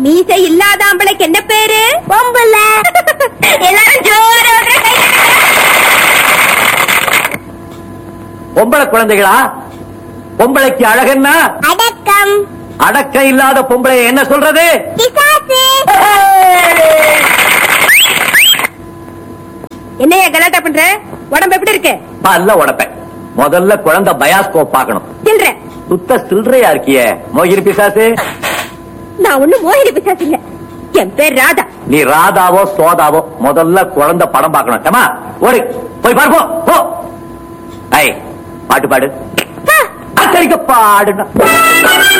மீசை இல்லாத ஆம்பளைக்கு என்ன பேரு பொம்புல எல்லாரும் ஜோரா பொம்பளை குழந்தைகளா பொம்பளைக்கு அழகன்னா அடக்கம் அடக்கம் இல்லாத பொம்பளை என்ன சொல்றது பிசாசு என்னையா கலாட்டா பண்ற உடம்பு எப்படி இருக்கு பல்ல உடப்பேன் முதல்ல குழந்தை பயாஸ்கோப் பார்க்கணும் சில்ற சுத்த சில்லறையா இருக்கியே மோகிரி பிசாசு நான் ஒண்ணு மோகினி பிசாசு இல்ல என் பேர் ராதா நீ ராதாவோ சோதாவோ முதல்ல குழந்தை படம் பார்க்கணும் ஏமா ஓடி போய் பார்ப்போம் போ ஐ பாட்டு பாடு ஆ, அக்கறிக்க பாடுனா